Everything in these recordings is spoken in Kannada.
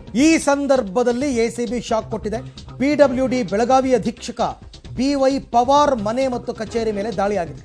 ಈ ಸಂದರ್ಭದಲ್ಲಿ ಎಸಿಬಿ ಶಾಕ್ ಕೊಟ್ಟಿದೆ ಪಿಡಬ್ಲ್ಯೂ ಡಿ ಬೆಳಗಾವಿ ಅಧೀಕ್ಷಕ ಬಿವೈ ಪವಾರ್ ಮನೆ ಮತ್ತು ಕಚೇರಿ ಮೇಲೆ ದಾಳಿಯಾಗಿದೆ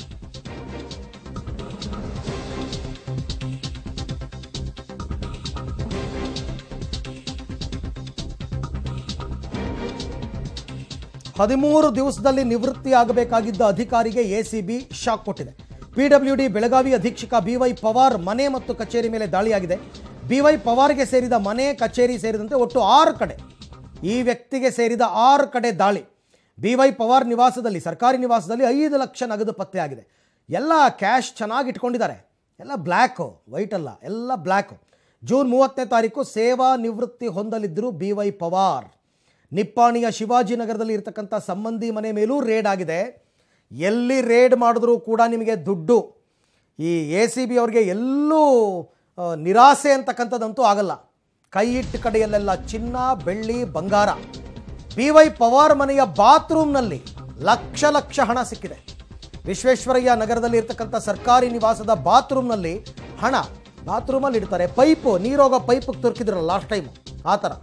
ಹದಿಮೂರು ದಿವಸದಲ್ಲಿ ನಿವೃತ್ತಿ ಆಗಬೇಕಾಗಿದ್ದ ಅಧಿಕಾರಿಗೆ ಎಸಿಬಿ ಶಾಕ್ ಕೊಟ್ಟಿದೆ ಪಿಡಬ್ಲ್ಯೂಡಿ ಬೆಳಗಾವಿ ಅಧೀಕ್ಷಕ ಬಿವೈ ಪವಾರ್ ಮನೆ ಮತ್ತು ಕಚೇರಿ ಮೇಲೆ ದಾಳಿಯಾಗಿದೆ ಬಿವೈ ಪವಾರ್ಗೆ ಸೇರಿದ ಮನೆ ಕಚೇರಿ ಸೇರಿದಂತೆ ಒಟ್ಟು ಆರು ಕಡೆ ಈ ವ್ಯಕ್ತಿಗೆ ಸೇರಿದ ಆರು ಕಡೆ ದಾಳಿ ಬಿವೈ ಪವಾರ್ ನಿವಾಸದಲ್ಲಿ ಸರ್ಕಾರಿ ನಿವಾಸದಲ್ಲಿ ಐದು ಲಕ್ಷ ನಗದು ಪತ್ತೆಯಾಗಿದೆ ಎಲ್ಲ ಕ್ಯಾಶ್ ಚೆನ್ನಾಗಿ ಇಟ್ಕೊಂಡಿದ್ದಾರೆ ಎಲ್ಲ ಬ್ಲ್ಯಾಕು ವೈಟ್ ಅಲ್ಲ ಎಲ್ಲ ಬ್ಲ್ಯಾಕು ಜೂನ್ ಮೂವತ್ತನೇ ತಾರೀಕು ಸೇವಾ ನಿವೃತ್ತಿ ಹೊಂದಲಿದ್ದರು ಬಿ ವೈ ಪವಾರ್ ನಿಪ್ಪಾಣಿಯ ಶಿವಾಜಿನಗರದಲ್ಲಿ ಇರತಕ್ಕಂಥ ಸಂಬಂಧಿ ಮನೆ ಮೇಲೂ ರೇಡ್ ಆಗಿದೆ ಎಲ್ಲಿ ರೇಡ್ ಮಾಡಿದ್ರೂ ಕೂಡ ನಿಮಗೆ ದುಡ್ಡು ಈ ಎ ಸಿ ಬಿ ಅವ್ರಿಗೆ ಎಲ್ಲೂ ಆ, ನಿರಾಸೆ ಅಂತಕ್ಕಂಥದ್ದಂತೂ ಆಗಲ್ಲ ಕೈ ಇಟ್ಟ ಕಡೆಯಲ್ಲೆಲ್ಲ ಚಿನ್ನ ಬೆಳ್ಳಿ ಬಂಗಾರ ಬಿ ವೈ ಪವಾರ್ ಮನೆಯ ಬಾತ್ರೂಮ್ನಲ್ಲಿ ಲಕ್ಷ ಲಕ್ಷ ಹಣ ಸಿಕ್ಕಿದೆ ವಿಶ್ವೇಶ್ವರಯ್ಯ ನಗರದಲ್ಲಿ ಇರ್ತಕ್ಕಂಥ ಸರ್ಕಾರಿ ನಿವಾಸದ ಬಾತ್ರೂಮ್ನಲ್ಲಿ ಹಣ ಬಾತ್ರೂಮಲ್ಲಿ ಇಡ್ತಾರೆ ಪೈಪು ನೀರೋಗೋ ಪೈಪ್ ತುರ್ಕಿದ್ರಲ್ಲ ಲಾಸ್ಟ್ ಟೈಮ್ ಆ ಥರ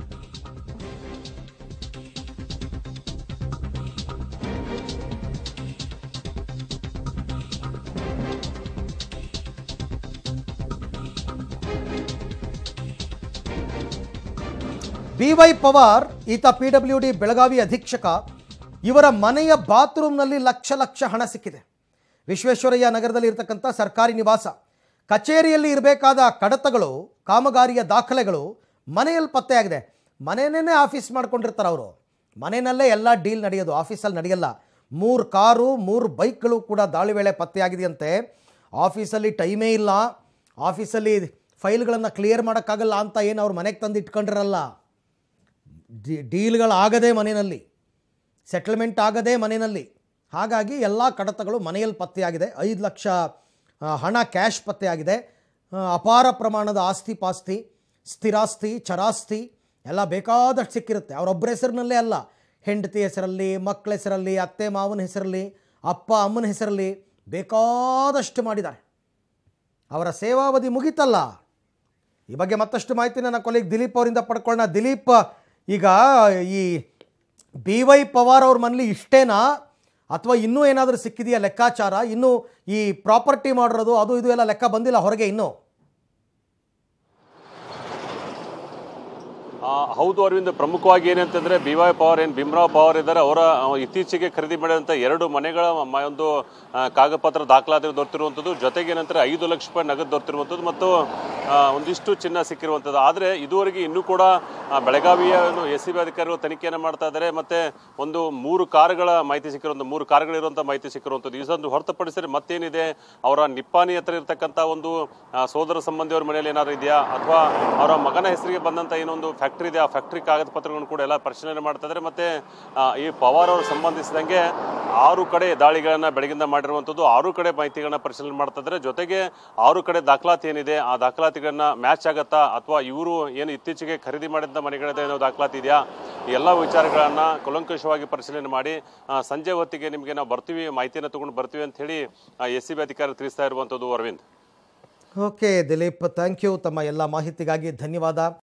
ಬಿ ವೈ ಪವಾರ್ ಈತ ಪಿ ಡಬ್ಲ್ಯೂ ಡಿ ಬೆಳಗಾವಿ ಅಧೀಕ್ಷಕ ಇವರ ಮನೆಯ ಬಾತ್ರೂಮ್ನಲ್ಲಿ ಲಕ್ಷ ಲಕ್ಷ ಹಣ ಸಿಕ್ಕಿದೆ ವಿಶ್ವೇಶ್ವರಯ್ಯ ನಗರದಲ್ಲಿ ಇರತಕ್ಕಂಥ ಸರ್ಕಾರಿ ನಿವಾಸ ಕಚೇರಿಯಲ್ಲಿ ಇರಬೇಕಾದ ಕಡತಗಳು ಕಾಮಗಾರಿಯ ದಾಖಲೆಗಳು ಮನೆಯಲ್ಲಿ ಪತ್ತೆಯಾಗಿದೆ ಮನೆಯನ್ನೇ ಆಫೀಸ್ ಮಾಡ್ಕೊಂಡಿರ್ತಾರೆ ಅವರು ಮನೆಯಲ್ಲೇ ಎಲ್ಲ ಡೀಲ್ ನಡೆಯೋದು ಆಫೀಸಲ್ಲಿ ನಡೆಯಲ್ಲ ಮೂರು ಕಾರು ಮೂರು ಬೈಕ್ಗಳು ಕೂಡ ದಾಳಿ ವೇಳೆ ಪತ್ತೆಯಾಗಿದೆಯಂತೆ ಆಫೀಸಲ್ಲಿ ಟೈಮೇ ಇಲ್ಲ ಆಫೀಸಲ್ಲಿ ಫೈಲ್ಗಳನ್ನು ಕ್ಲಿಯರ್ ಮಾಡೋಕ್ಕಾಗಲ್ಲ ಅಂತ ಏನು ಅವ್ರು ಮನೆಗೆ ತಂದು ಇಟ್ಕೊಂಡಿರಲ್ಲ ಡಿ- ಡೀಲ್ಗಳಾಗದೆ ಮನೆಯಲ್ಲಿ ಸೆಟಲ್ಮೆಂಟ್ ಆಗದೆ ಮನೆಯಲ್ಲಿ ಹಾಗಾಗಿ ಎಲ್ಲ ಕಡತಗಳು ಮನೆಯಲ್ಲಿ ಪತ್ತೆಯಾಗಿದೆ ಐದು ಲಕ್ಷ ಆ, ಹಣ ಕ್ಯಾಶ್ ಪತ್ತೆಯಾಗಿದೆ ಆ, ಅಪಾರ ಪ್ರಮಾಣದ ಆಸ್ತಿ ಪಾಸ್ತಿ ಸ್ಥಿರಾಸ್ತಿ ಚರಾಸ್ತಿ ಎಲ್ಲ ಬೇಕಾದಷ್ಟು ಸಿಕ್ಕಿರುತ್ತೆ ಅವರೊಬ್ಬರ ಹೆಸರಿನಲ್ಲೇ ಅಲ್ಲ ಹೆಂಡತಿ ಹೆಸರಲ್ಲಿ ಮಕ್ಕಳ ಹೆಸರಲ್ಲಿ ಅತ್ತೆ ಮಾವನ ಹೆಸರಲ್ಲಿ ಅಪ್ಪ ಅಮ್ಮನ ಹೆಸರಲ್ಲಿ ಬೇಕಾದಷ್ಟು ಮಾಡಿದ್ದಾರೆ ಅವರ ಸೇವಾವಧಿ ಮುಗೀತಲ್ಲ ಈ ಬಗ್ಗೆ ಮತ್ತಷ್ಟು ಮಾಹಿತಿ ನನ್ನ ಕೊಲೆಗೆ ದಿಲೀಪ್ ಅವರಿಂದ ಪಡ್ಕೊಳ್ಳೋಣ ದಿಲೀಪ್ ಈಗ ಈ ಬಿ ವೈ ಪವಾರ್ ಅವ್ರ ಮನೇಲಿ ಇಷ್ಟೇನಾ ಅಥವಾ ಇನ್ನೂ ಏನಾದರೂ ಸಿಕ್ಕಿದೆಯಾ ಲೆಕ್ಕಾಚಾರ ಇನ್ನೂ ಈ ಪ್ರಾಪರ್ಟಿ ಮಾಡಿರೋದು ಅದು ಇದು ಎಲ್ಲ ಲೆಕ್ಕ ಬಂದಿಲ್ಲ ಹೊರಗೆ ಇನ್ನೂ ಆ, ಹೌದು ಅರವಿಂದ್ ಪ್ರಮುಖವಾಗಿ ಏನಂತಂದ್ರೆ ಬಿ ವೈ ಪವರ್ ಏನು ಭೀಮರಾವ್ ಪವರ್ ಇದ್ದಾರೆ ಅವರ ಆ, ಇತ್ತೀಚೆಗೆ ಖರೀದಿ ಮಾಡಿದಂಥ ಎರಡು ಮನೆಗಳ ಮ- ಒಂದು ಆ, ಕಾಗದಪತ್ರ ದಾಖಲಾತಿ ದೊರೆತಿರುವಂಥದ್ದು ಜೊತೆಗೆ ಏನಂತಾರೆ ಐದು ಲಕ್ಷ ರೂಪಾಯಿ ನಗದು ದೊರೆತಿರುವಂಥದ್ದು ಮತ್ತು ಆ, ಒಂದಿಷ್ಟು ಚಿನ್ನ ಸಿಕ್ಕಿರುವಂಥದ್ದು ಆದರೆ ಇದುವರೆಗೆ ಇನ್ನೂ ಕೂಡ ಆ, ಬೆಳಗಾವಿಯ ಎಸ್ ಸಿ ಬಿ ಅಧಿಕಾರಿಗಳು ತನಿಖೆಯನ್ನು ಮಾಡ್ತಾ ಇದ್ದಾರೆ ಮತ್ತೆ ಒಂದು ಮೂರು ಕಾರುಗಳ ಮಾಹಿತಿ ಸಿಕ್ಕಿರುವಂಥ ಮೂರು ಕಾರುಗಳಿರುವಂಥ ಮಾಹಿತಿ ಸಿಕ್ಕಿರುವಂಥದ್ದು ಇದೊಂದು ಹೊರತುಪಡಿಸಿದ್ರೆ ಮತ್ತೇನಿದೆ ಅವರ ನಿಪ್ಪಾಣಿ ಹತ್ರ ಇರತಕ್ಕಂಥ ಒಂದು ಆ, ಸೋದರ ಸಂಬಂಧಿಯವರ ಮನೆಯಲ್ಲಿ ಏನಾದ್ರು ಇದೆಯಾ ಅಥವಾ ಅವರ ಮಗನ ಹೆಸರಿಗೆ ಬಂದಂಥ ಏನೊಂದು ಫ್ಯಾಕ್ಟ್ರಿ ಇದೆ ಆ ಫ್ಯಾಕ್ಟ್ರಿ ಕಾಗದ ಪತ್ರಗಳನ್ನು ಕೂಡ ಎಲ್ಲ ಪರಿಶೀಲನೆ ಮಾಡ್ತಾ ಇದ್ದಾರೆ ಮತ್ತೆ ಆ, ಈ ಪವಾರ್ ಅವರು ಸಂಬಂಧಿಸಿದಂಗೆ ಆರು ಕಡೆ ದಾಳಿಗಳನ್ನ ಬೆಳಗಿಂದ ಮಾಡಿರುವಂಥದ್ದು ಆರು ಕಡೆ ಮಾಹಿತಿಗಳನ್ನ ಪರಿಶೀಲನೆ ಮಾಡ್ತಾ ಇದ್ದಾರೆ ಜೊತೆಗೆ ಆರು ಕಡೆ ದಾಖಲಾತಿ ಏನಿದೆ ಆ ದಾಖಲಾತಿಗಳನ್ನ ಮ್ಯಾಚ್ ಆಗತ್ತಾ ಅಥವಾ ಇವರು ಏನು ಇತ್ತೀಚೆಗೆ ಖರೀದಿ ಮಾಡಿದಂಥ ಮನೆಗಳದ ಏನೋ ದಾಖಲಾತಿ ಇದೆಯಾ ಈ ಎಲ್ಲ ವಿಚಾರಗಳನ್ನ ಕೂಲಂಕಷವಾಗಿ ಪರಿಶೀಲನೆ ಮಾಡಿ ಆ, ಸಂಜೆ ಹೊತ್ತಿಗೆ ನಿಮಗೆ ನಾವು ಬರ್ತೀವಿ ಮಾಹಿತಿಯನ್ನು ತಗೊಂಡು ಬರ್ತೀವಿ ಅಂತ ಹೇಳಿ ಎಸ್ ಸಿ ಬಿ ಅಧಿಕಾರಿ ತಿಳಿಸ್ತಾ ಇರುವಂಥದ್ದು Arvind okay Dilip thank you ತಮ್ಮ ಎಲ್ಲ ಮಾಹಿತಿಗಾಗಿ ಧನ್ಯವಾದ